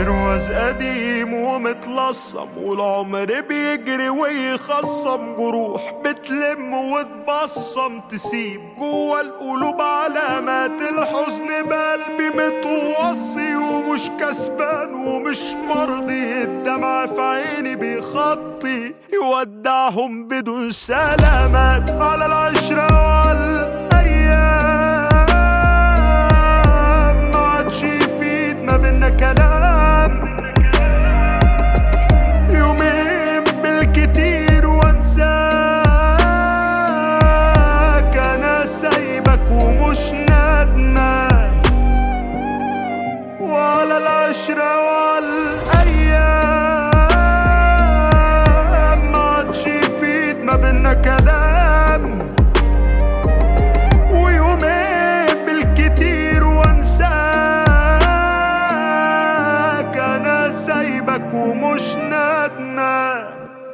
برواز قديم ومتلصم والعمر بيجري ويخصم جروح بتلم وتبصم تسيب جوا القلوب علامات الحزن بقلبي متوصي ومش كسبان ومش مرضي الدمع في عيني بيخطي يودعهم بدون سلامات على العشرة والأيام ما عادش يفيد ما بينا كلام يومين بالكتير وانساك انا سايبك ومش ندمان وعلى العشرة والأيام ما عادش يفيد ما بينا كلام ويومين بالكتير وانساك انا سايبك ومش ندمان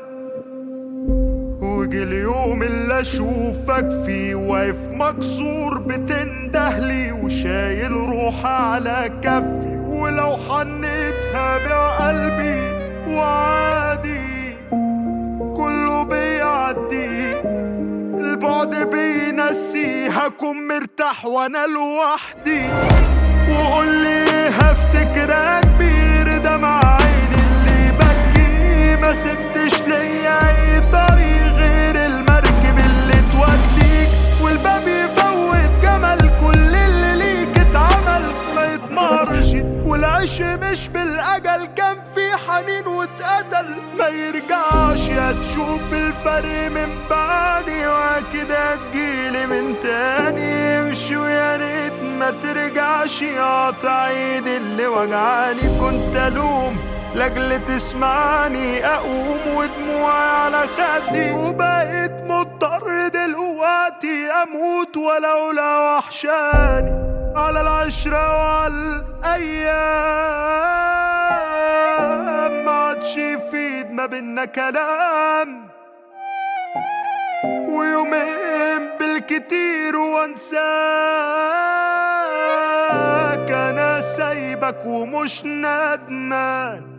وجي اليوم اللي اشوفك فيه واقف مكسور بتندهلي وشايل روح على كفي ولو حنيتها بقلبي وعادي كله بيعدي البعد بينسي هكون مرتاح وانا لوحدي وقول لي هفتكرك كبير دمع عيني اللي بكي ما سبتش ليا اي طريق غير المركب اللي توديك والباب يفوت جمل كل اللي ليك اتعمل ما يتمرش والعيش مش بالاجل كان في حنين واتقتل ما يرجعش يا تشوف الفرق من بعدي واكيد هتجيلي من تاني امشي ويا ريت ما ترجعش قاطع ايدي اللي وجعاني كنت الوم لاجل تسمعني اقوم ودموعي على خدي وبقيت مضطر دلوقتي اموت ولو لا وحشاني على العشرة والأيام ما عادش يفيد ما بينا كلام ويومين بالكتير وانساك انا سايبك ومش ندمان